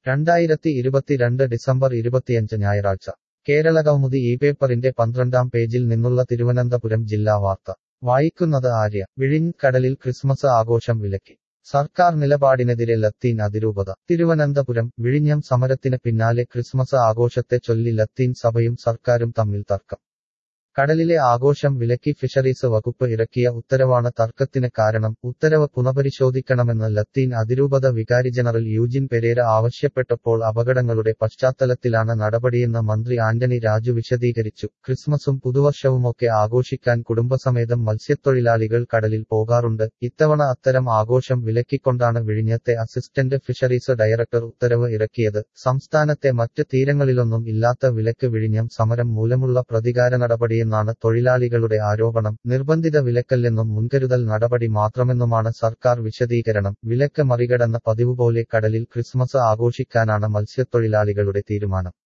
രണ്ടായിരത്തി ഇരുപത്തിരണ്ട് ഡിസംബർ ഇരുപത്തിയഞ്ച് ഞായറാഴ്ച കേരളകൗമുദി ഈ പേപ്പറിന്റെ പന്ത്രണ്ടാം പേജിൽ നിന്നുള്ള തിരുവനന്തപുരം ജില്ലാ വാർത്ത വായിക്കുന്നത് ആര്യ വിഴിഞ്ഞ് കടലിൽ ക്രിസ്മസ് ആഘോഷം വിലക്കി സർക്കാർ നിലപാടിനെതിരെ ലത്തീൻ അതിരൂപത തിരുവനന്തപുരം വിഴിഞ്ഞം സമരത്തിന് പിന്നാലെ ക്രിസ്മസ് ആഘോഷത്തെ ചൊല്ലി ലത്തീൻ സഭയും സർക്കാരും തമ്മിൽ തർക്കം കടലിലെ ആഘോഷം വിലക്കി ഫിഷറീസ് വകുപ്പ് ഇറക്കിയ ഉത്തരവാണ് തർക്കത്തിന് കാരണം ഉത്തരവ് പുനഃപരിശോധിക്കണമെന്ന് ലത്തീൻ അതിരൂപത വികാരി ജനറൽ യൂജിൻ പെരേര ആവശ്യപ്പെട്ടപ്പോൾ അപകടങ്ങളുടെ പശ്ചാത്തലത്തിലാണ് നടപടിയെന്ന് മന്ത്രി ആന്റണി രാജു വിശദീകരിച്ചു ക്രിസ്മസും പുതുവർഷവുമൊക്കെ ആഘോഷിക്കാൻ കുടുംബസമേതം മത്സ്യത്തൊഴിലാളികൾ കടലിൽ പോകാറുണ്ട് ഇത്തവണ അത്തരം ആഘോഷം വിലക്കിക്കൊണ്ടാണ് വിഴിഞ്ഞത്തെ അസിസ്റ്റന്റ് ഫിഷറീസ് ഡയറക്ടർ ഉത്തരവ് ഇറക്കിയത് സംസ്ഥാനത്തെ മറ്റ് തീരങ്ങളിലൊന്നും ഇല്ലാത്ത വിലക്ക് വിഴിഞ്ഞം സമരം മൂലമുള്ള പ്രതികാര നടപടി എന്നാണ് തൊഴിലാളികളുടെ ആരോപണം നിർബന്ധിത വിലക്കല്ലെന്നും മുൻകരുതൽ നടപടി മാത്രമെന്നുമാണ് സർക്കാർ വിശദീകരണം വിലക്ക് മറികടന്ന പതിവുപോലെ കടലിൽ ക്രിസ്മസ് ആഘോഷിക്കാനാണ് മത്സ്യത്തൊഴിലാളികളുടെ തീരുമാനം